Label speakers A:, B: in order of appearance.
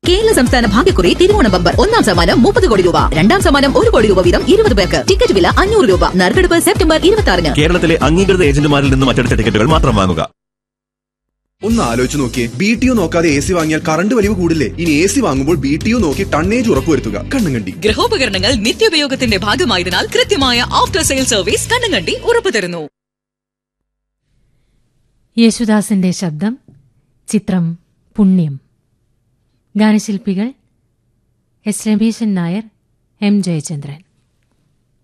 A: കേരള സംസ്ഥാന ഭാഗ്യക്കുറി തിരുവോണ ബമ്പർ ഒന്നാം സമ്മാനം മുപ്പത് കോടി രൂപ രണ്ടാം സമ്മാനം ഒരു കോടി രൂപ വീതം ഇരുപത് പേർക്ക് ടിക്കറ്റ് വില അഞ്ഞൂറ് രൂപ നറുക്കെടുപ്പ് സെപ്റ്റംബർ ഇരുപത്തി ആറിന്
B: കേരളത്തിലെ അംഗീകൃത ഏജന്റുമാരിൽ നിന്നും അച്ചടിച്ച ടിക്കറ്റുകൾ മാത്രം വാങ്ങുക
C: ഒന്ന് ആലോചിച്ച് നോക്കിയേ ബി ടി യു നോക്കാതെ എ സി വാങ്ങിയാൽ കറണ്ട് വലിവ് കൂടില്ലേ ഇനി എ സി വാങ്ങുമ്പോൾ ബി ടി യു നോക്കി ടണ്ണേജ് ഉറപ്പുവരുത്തുക കണ്ണും കണ്ടി
D: ഗൃഹോപകരണങ്ങൾ നിത്യോപയോഗത്തിന്റെ ഭാഗമായതിനാൽ കൃത്യമായ ആഫ്റ്റർ സെയിൽ സർവീസ് കണ്ണുകണ്ടി ഉറപ്പു തരുന്നു
E: യേശുദാസിന്റെ ശബ്ദം ചിത്രം പുണ്യം ഗാനശില്പികൾ എസ് രമേശൻ നായർ എം ജയചന്ദ്രൻ